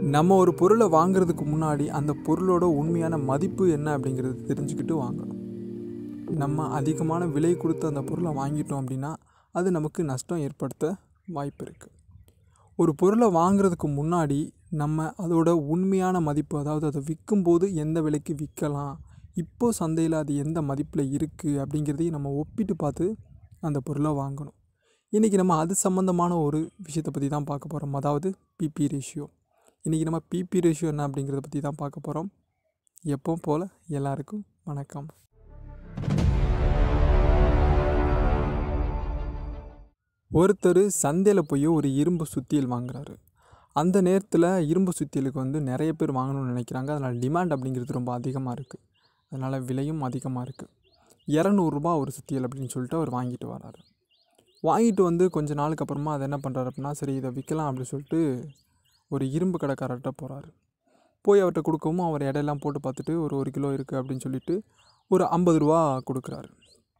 நம்ம ஒரு பொருளை வாங்குறதுக்கு முன்னாடி அந்த பொருளோட உண்மையான மதிப்பு என்ன அப்படிங்கிறது தெரிஞ்சுக்கிட்டு வாங்கணும் நம்ம அதிகமான விலை கொடுத்து அந்த பொருளை வாங்கிட்டோம் அப்படின்னா அது நமக்கு நஷ்டம் ஏற்படுத்த வாய்ப்பு இருக்குது ஒரு பொருளை வாங்குறதுக்கு முன்னாடி நம்ம அதோட உண்மையான மதிப்பு அதாவது அதை விற்கும்போது எந்த விலைக்கு விற்கலாம் இப்போது சந்தையில் அது எந்த மதிப்பில் இருக்குது அப்படிங்கிறதையும் நம்ம ஒப்பிட்டு பார்த்து அந்த பொருளை வாங்கணும் இன்றைக்கி நம்ம அது சம்மந்தமான ஒரு விஷயத்தை பற்றி தான் பார்க்க போகிறோம் அதாவது பிபி ரேஷியோ இன்றைக்கி நம்ம பிபி ரேஷியோ என்ன அப்படிங்கிறத பற்றி தான் பார்க்க போகிறோம் எப்பவும் போல் எல்லாருக்கும் வணக்கம் ஒருத்தர் சந்தையில் போய் ஒரு இரும்பு சுத்தியல் வாங்குறாரு அந்த நேரத்தில் இரும்பு சுத்தியலுக்கு வந்து நிறைய பேர் வாங்கணும்னு நினைக்கிறாங்க அதனால் டிமாண்ட் அப்படிங்கிறது ரொம்ப அதிகமாக இருக்குது அதனால் விலையும் அதிகமாக இருக்குது இரநூறுபா ஒரு சுத்தியல் அப்படின்னு சொல்லிட்டு அவர் வாங்கிட்டு வராரு வாங்கிட்டு வந்து கொஞ்ச நாளுக்கு அப்புறமா அதை என்ன பண்ணுறாரு அப்படின்னா சரி இதை விற்கலாம் அப்படின்னு சொல்லிட்டு ஒரு இரும்பு கடைக்காரர்கிட்ட போகிறாரு போய் அவர்கிட்ட கொடுக்கவும் அவர் எடையெல்லாம் போட்டு பார்த்துட்டு ஒரு ஒரு கிலோ இருக்குது அப்படின்னு சொல்லிட்டு ஒரு ஐம்பது ரூபா கொடுக்குறாரு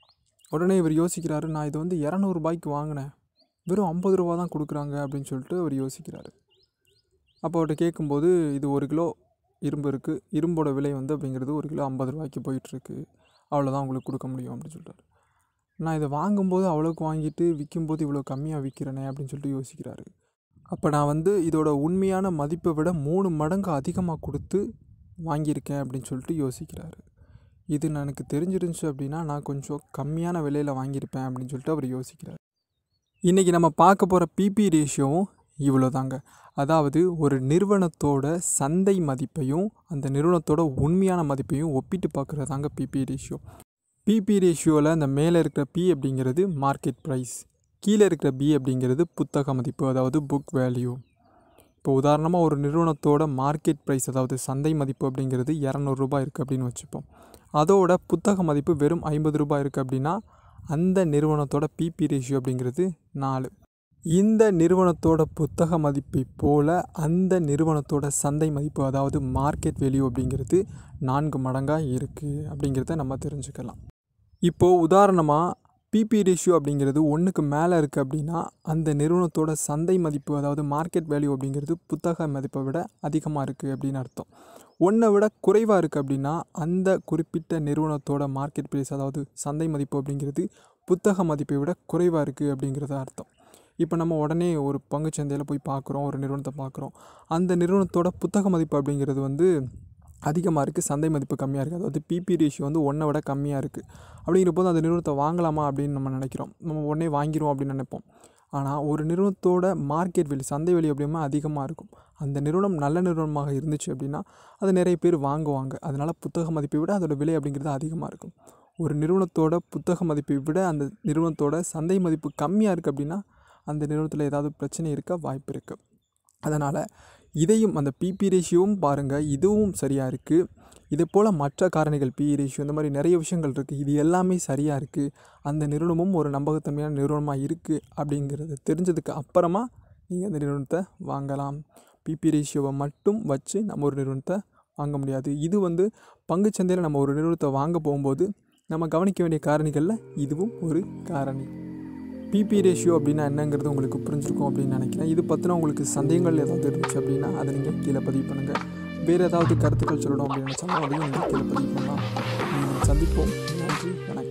உடனே இவர் யோசிக்கிறாரு நான் இதை வந்து இரநூறுபாய்க்கு வாங்கினேன் வெறும் ஐம்பது ரூபா தான் கொடுக்குறாங்க அப்படின்னு சொல்லிட்டு அவர் யோசிக்கிறாரு அப்போ அவர்கிட்ட கேட்கும்போது இது ஒரு கிலோ இரும்பு இருக்குது இரும்போட விலை வந்து அப்படிங்கிறது ஒரு கிலோ ஐம்பது ரூபாய்க்கு போயிட்டுருக்கு அவ்வளோதான் உங்களுக்கு கொடுக்க முடியும் அப்படின்னு சொல்லிட்டாரு நான் இதை வாங்கும்போது அவ்வளோக்கு வாங்கிட்டு விற்கும்போது இவ்வளோ கம்மியாக விற்கிறேனே அப்படின்னு சொல்லிட்டு யோசிக்கிறாரு அப்போ நான் வந்து இதோட உண்மையான மதிப்பை விட மூணு மடங்கு அதிகமாக கொடுத்து வாங்கியிருக்கேன் அப்படின்னு சொல்லிட்டு யோசிக்கிறாரு இது எனக்கு தெரிஞ்சிருந்துச்சு அப்படின்னா நான் கொஞ்சம் கம்மியான விலையில் வாங்கியிருப்பேன் அப்படின்னு சொல்லிட்டு அவர் யோசிக்கிறார் இன்றைக்கி நம்ம பார்க்க போகிற பிபி ரேஷியோவும் இவ்வளோ தாங்க அதாவது ஒரு நிறுவனத்தோட சந்தை மதிப்பையும் அந்த நிறுவனத்தோட உண்மையான மதிப்பையும் ஒப்பிட்டு பார்க்குறது தாங்க பிபி ரேஷியோ பிபி ரேஷியோவில் அந்த மேலே இருக்கிற பி அப்படிங்கிறது மார்க்கெட் ப்ரைஸ் கீழே இருக்கிற பி அப்படிங்கிறது புத்தக மதிப்பு அதாவது புக் வேல்யூ இப்போ உதாரணமாக ஒரு நிறுவனத்தோட மார்க்கெட் ப்ரைஸ் அதாவது சந்தை மதிப்பு அப்படிங்கிறது இரநூறுபா இருக்குது அப்படின்னு வச்சுப்போம் அதோட புத்தக மதிப்பு வெறும் ஐம்பது ரூபாய் இருக்குது அப்படின்னா அந்த நிறுவனத்தோட பிபி ரேஷியோ அப்படிங்கிறது நாலு இந்த நிறுவனத்தோட புத்தக மதிப்பை போல் அந்த நிறுவனத்தோட சந்தை மதிப்பு அதாவது மார்க்கெட் வேல்யூ அப்படிங்கிறது நான்கு மடங்காக இருக்குது அப்படிங்கிறத நம்ம தெரிஞ்சுக்கலாம் இப்போது உதாரணமாக பிபி ரேஷியோ அப்படிங்கிறது ஒன்றுக்கு மேலே இருக்குது அப்படின்னா அந்த நிறுவனத்தோட சந்தை மதிப்பு அதாவது மார்க்கெட் வேல்யூ அப்படிங்கிறது புத்தக மதிப்பை விட அதிகமாக இருக்குது அப்படின்னு அர்த்தம் ஒன்றை விட குறைவாக இருக்குது அப்படின்னா அந்த குறிப்பிட்ட நிறுவனத்தோட மார்க்கெட் ப்ரைஸ் அதாவது சந்தை மதிப்பு அப்படிங்கிறது புத்தக மதிப்பை விட குறைவாக இருக்குது அப்படிங்கிறது அர்த்தம் இப்போ நம்ம உடனே ஒரு பங்குச்சந்தையில் போய் பார்க்குறோம் ஒரு நிறுவனத்தை பார்க்குறோம் அந்த நிறுவனத்தோட புத்தக மதிப்பு அப்படிங்கிறது வந்து அதிகமாக இருக்குது சந்தை மதிப்பு கம்மியாக இருக்குது அதாவது பிபி ரேஷியோ வந்து ஒன்றை விட கம்மியாக இருக்குது அப்படிங்கிற போது அந்த நிறுவனத்தை வாங்கலாமா அப்படின்னு நம்ம நினைக்கிறோம் நம்ம உடனே வாங்கிடுவோம் அப்படின்னு நினைப்போம் ஆனால் ஒரு நிறுவனத்தோட மார்க்கெட் வெளி சந்தை வெளி அப்படியுமே அதிகமாக இருக்கும் அந்த நிறுவனம் நல்ல நிறுவனமாக இருந்துச்சு அப்படின்னா அதை நிறைய பேர் வாங்குவாங்க அதனால் புத்தக மதிப்பை விட அதோட விலை அப்படிங்கிறது அதிகமாக இருக்கும் ஒரு நிறுவனத்தோட புத்தக மதிப்பை விட அந்த நிறுவனத்தோட சந்தை மதிப்பு கம்மியாக இருக்குது அப்படின்னா அந்த நிறுவனத்தில் ஏதாவது பிரச்சனை இருக்க வாய்ப்பு இருக்குது அதனால் இதையும் அந்த பிபி ரேஷியோவும் பாருங்கள் இதுவும் சரியாக இருக்குது இதே போல் மற்ற காரணிகள் பி ரேஷியோ இந்த மாதிரி நிறைய விஷயங்கள் இருக்குது இது எல்லாமே சரியாக இருக்குது அந்த நிறுவனமும் ஒரு நம்பகத்தன்மையான நிறுவனமாக இருக்குது அப்படிங்கிறது தெரிஞ்சதுக்கு அப்புறமா நீங்கள் அந்த நிறுவனத்தை வாங்கலாம் பிபி ரேஷியோவை மட்டும் வச்சு நம்ம ஒரு நிறுவனத்தை வாங்க முடியாது இது வந்து பங்குச்சந்தையில் நம்ம ஒரு நிறுவனத்தை வாங்க போகும்போது நம்ம கவனிக்க வேண்டிய காரணிகளில் இதுவும் ஒரு காரணி பிபி ரேஷியோ அப்படின்னா என்னங்கிறது உங்களுக்கு புரிஞ்சிருக்கும் அப்படின்னு நினைக்கிறேன் இது பற்றின உங்களுக்கு சந்தேகங்கள் ஏதாவது இருந்துச்சு அப்படின்னா அதை நீங்கள் கீழே பதிவு பண்ணுங்கள் வேறு ஏதாவது கருத்துக்கள் சொல்லணும் அப்படின்னு நினச்சாலும் அதையும் நீங்கள் கீழே பதிவு பண்ணலாம் சந்திப்போம் நன்றி வணக்கம்